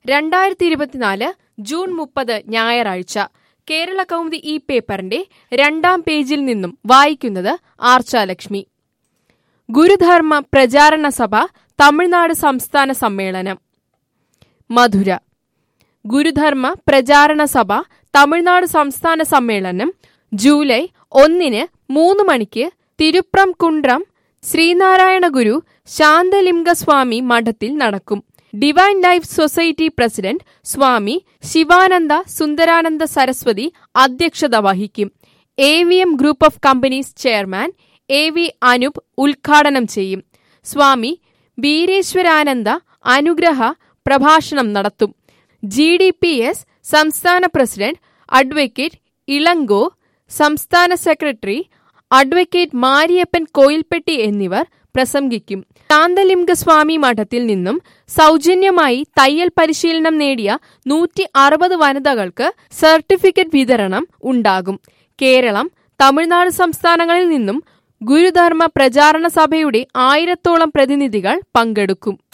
രണ്ടായിരത്തി ഇരുപത്തിനാല് ജൂൺ മുപ്പത് ഞായറാഴ്ച കേരള കൗമുദി ഈ പേപ്പറിന്റെ രണ്ടാം പേജിൽ നിന്നും വായിക്കുന്നത് ആർച്ചാലക്ഷ്മി ഗുരുധർമ്മ പ്രചാരണ സഭ തമിഴ്നാട് സംസ്ഥാന സമ്മേളനം മധുര ഗുരുധർമ്മ പ്രചാരണ സഭ തമിഴ്നാട് സംസ്ഥാന സമ്മേളനം ജൂലൈ ഒന്നിന് മൂന്ന് മണിക്ക് തിരുപ്രം കുണ്ട്രം ശ്രീനാരായണ ഗുരു ശാന്തലിംഗ സ്വാമി മഠത്തിൽ നടക്കും divine life society president Swami Shivananda Sundarananda Saraswati അധ്യക്ഷത വഹിക്കും A V M group of companies chairman A V Anoop ഉദ്ഘാടനം ചെയ്യും സ്വാമി വീരേശ്വരാനന്ദ അനുഗ്രഹ പ്രഭാഷണം നടത്തും ജി ഡി പി എസ് സംസ്ഥാന പ്രസിഡന്റ് അഡ്വക്കേറ്റ് ഇളങ്കോ സംസ്ഥാന സെക്രട്ടറി അഡ്വക്കേറ്റ് മാരിയപ്പൻ കോയിൽപ്പെട്ടി എന്നിവർ പ്രസംഗിക്കും ശാന്തലിംഗസ്വാമി മഠത്തിൽ നിന്നും സൗജന്യമായി തയ്യൽ പരിശീലനം നേടിയ നൂറ്റി അറുപത് വനിതകൾക്ക് സർട്ടിഫിക്കറ്റ് വിതരണം ഉണ്ടാകും കേരളം തമിഴ്നാട് സംസ്ഥാനങ്ങളിൽ നിന്നും ഗുരുധർമ്മ പ്രചാരണ സഭയുടെ ആയിരത്തോളം പ്രതിനിധികൾ പങ്കെടുക്കും